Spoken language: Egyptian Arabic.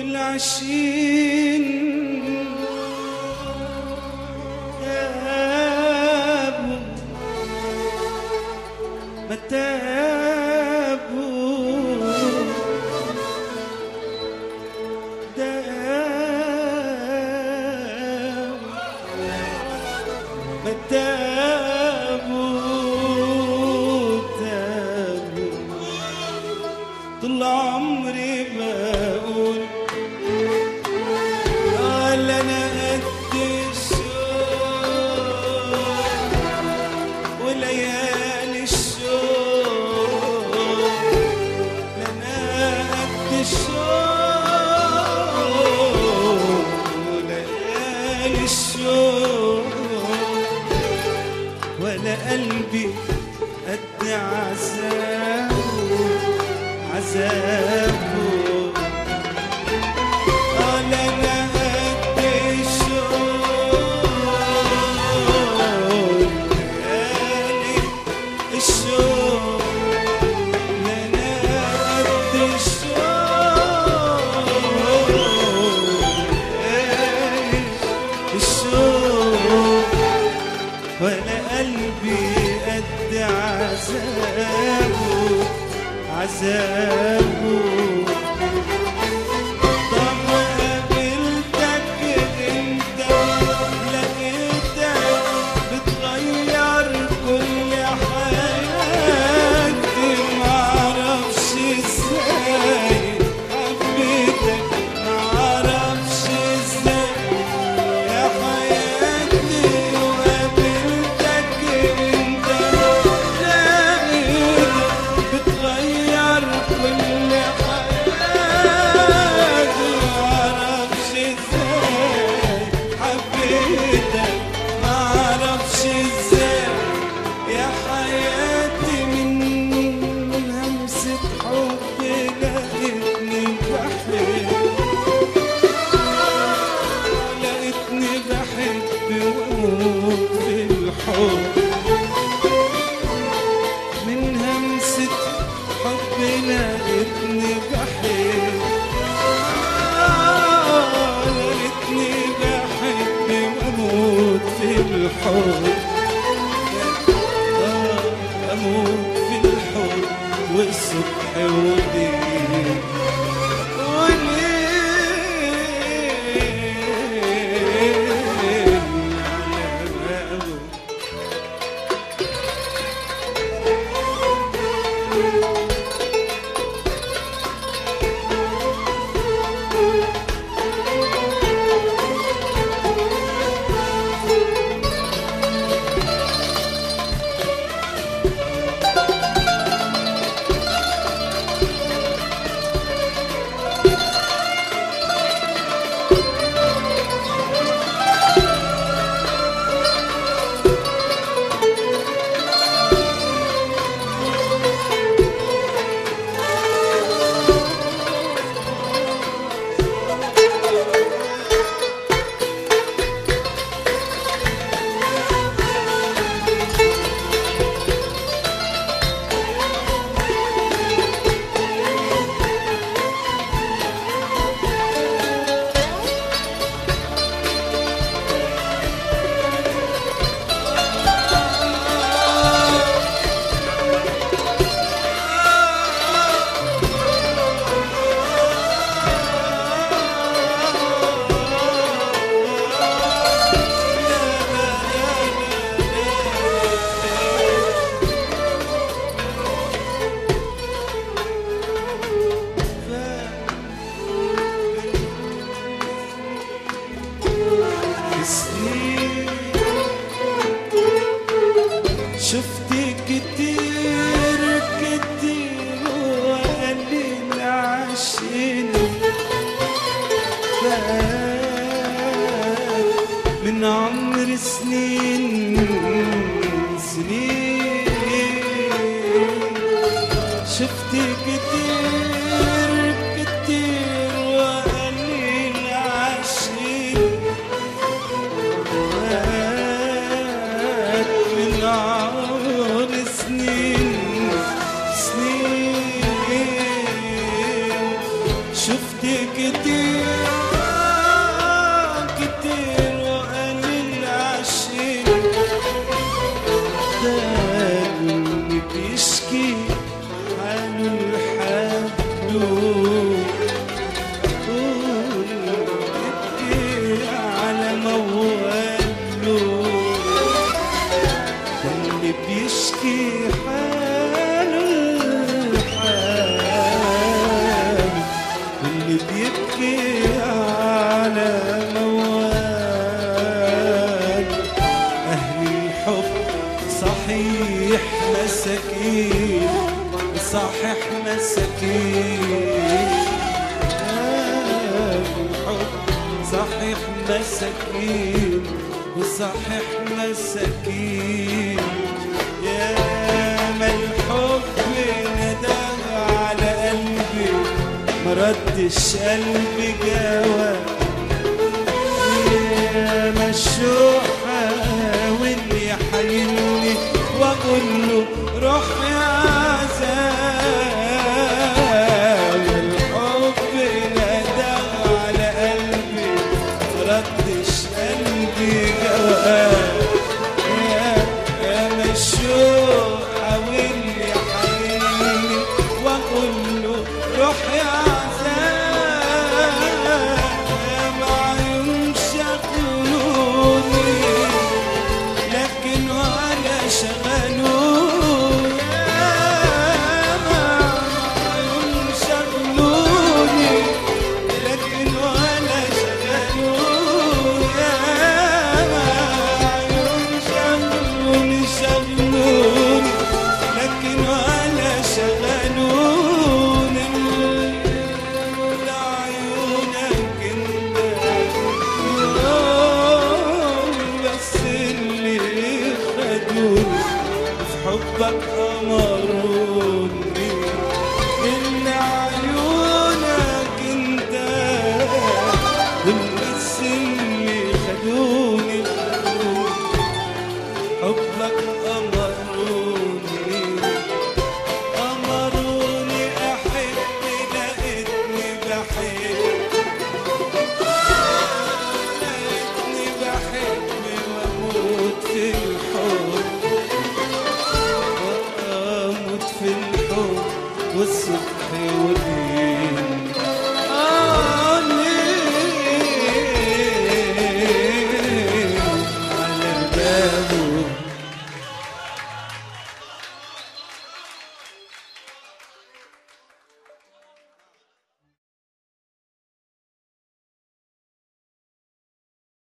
والعشرين تابوا ما تابوا داو ما تابوا تابوا طول عمري بقول قال انا قد الشوق وليالي الشوق لا انا قد الشوق وليالي الشوق ولا قلبي قد عذابه عذابه قال انا قد الشوق ليالي الشوق لا انا قد الشوق ليالي الشوق ولا قلبي قد عذابه عذابه طب قابلتك انت لقيتك بتغير كل حياتي معرفش ازاي حبيتك معرفش ازاي يا حياتي وقابلتك انت لقيتك بتغير كل حياتي معرفش ازاي حبيتك معرفش ازاي يا حياتي من همسة حب لقيتني بحب لقيتني بحب واموت في الحب من همسة حب لقيتني بحب آه، لقيتني بحب واموت في الحب آه، اموت في الحب والصبح وليل وليل على بابه سنين شفت كتير كتير وقليل عشيني فات من عمر سنين سنين شفت كتير كتير وقليل عشيني فات من عمر سنين سنين شفت كتير بيبكي حاله الحال اللي بيبكي على موال أهل الحب صحيح مساكين صحيح مساكين أهل الحب صحيح مساكين وصحيح مساكين يا ما الحب ندى على قلبي مردش قلبي جواب يا ما الشوق حاول يحيلني واقول له روح يا عذاب الحب ندى على قلبي ردش قلبي جواب يا يا ما الشوق حاول يحيلني واقول له روح يا عذاب يا معيون شغلوني لكن ولا شغلوني يا معيون شغلوني لكن ولا شغلوني يا معيون شغلوني شغلوني لكن ولا شغلوني لعيونك انت يوم بس اللي خدوني في حبك أمروني إن عيونك انت دول بس اللي خدوني حبك أمروني أمروني أحب لقيتني بحب لقيتني بحب وأموت في الحب وأموت في الحب والصبح والليل آه